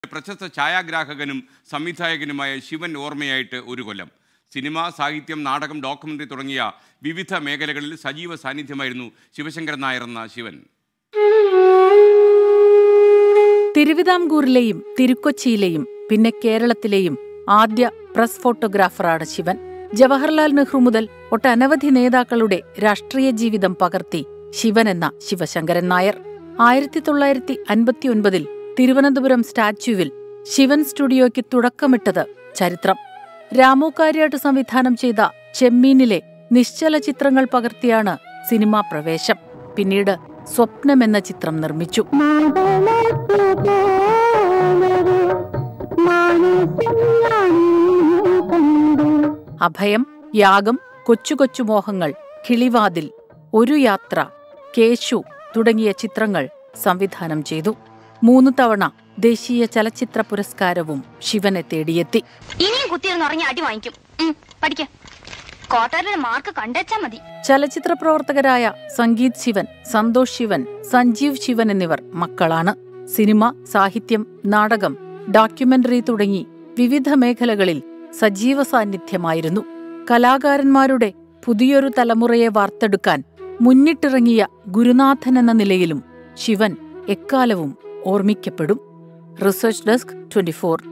പ്രശസ്ത ഛായാഗ്രാഹകനും സംവിധായകനുമായ ശിവൻ ഓർമ്മയായിട്ട് ഒരു കൊല്ലം സിനിമ സാഹിത്യം നാടകം ഡോക്യുമെൻ്ററി തുടങ്ങിയ വിവിധ മേഖലകളിൽ സജീവ സാന്നിധ്യമായിരുന്നു ശിവശങ്കരൻ നായർ എന്ന ശിവൻ തിരുവിതാംകൂറിലെയും തിരുക്കൊച്ചിയിലെയും പിന്നെ കേരളത്തിലെയും ആദ്യ പ്രസ് ഫോട്ടോഗ്രാഫറാണ് ശിവൻ ജവഹർലാൽ നെഹ്റു മുതൽ ഒട്ടനവധി നേതാക്കളുടെ രാഷ്ട്രീയ ജീവിതം പകർത്തി ശിവൻ എന്ന ശിവശങ്കരൻ നായർ ആയിരത്തി തൊള്ളായിരത്തി അൻപത്തിയൊൻപതിൽ തിരുവനന്തപുരം സ്റ്റാച്യുവിൽ ശിവൻ സ്റ്റുഡിയോയ്ക്ക് തുടക്കമിട്ടത് ചരിത്രം രാമു കാര്യാട്ട് സംവിധാനം ചെയ്ത ചെമ്മീനിലെ നിശ്ചല ചിത്രങ്ങൾ പകർത്തിയാണ് സിനിമാ പ്രവേശം പിന്നീട് സ്വപ്നം എന്ന ചിത്രം നിർമ്മിച്ചു അഭയം യാഗം കൊച്ചു കൊച്ചു മോഹങ്ങൾ കിളിവാതിൽ ഒരു യാത്ര കേശു തുടങ്ങിയ ചിത്രങ്ങൾ സംവിധാനം ചെയ്തു മൂന്നു തവണ ദേശീയ ചലച്ചിത്ര പുരസ്കാരവും ശിവനെ തേടിയെത്തി ഇനിയും കുത്തിയിരുന്ന് ഉറങ്ങി അടി വാങ്ങിക്കും ഉം, പഠിക്ക ക്വാർട്ടറിലെ മാർക്ക് കണ്ടെച്ചാ മതി ചലച്ചിത്ര പ്രവർത്തകരായ സംഗീത് ശിവൻ സന്തോഷ് ശിവൻ സഞ്ജീവ് ശിവൻ എന്നിവർ മക്കളാണ് സിനിമ സാഹിത്യം നാടകം ഡോക്യുമെന്ററി തുടങ്ങി വിവിധ മേഖലകളിൽ സജീവ സാന്നിധ്യമായിരുന്നു കലാകാരന്മാരുടെ പുതിയൊരു തലമുറയെ വാർത്തെടുക്കാൻ മുന്നിട്ടിറങ്ങിയ ഗുരുനാഥൻ എന്ന നിലയിലും ശിവൻ എക്കാലവും ഓർമ്മിക്കപ്പെടും റിസർച്ച് ഡെസ്ക് ട്വന്റി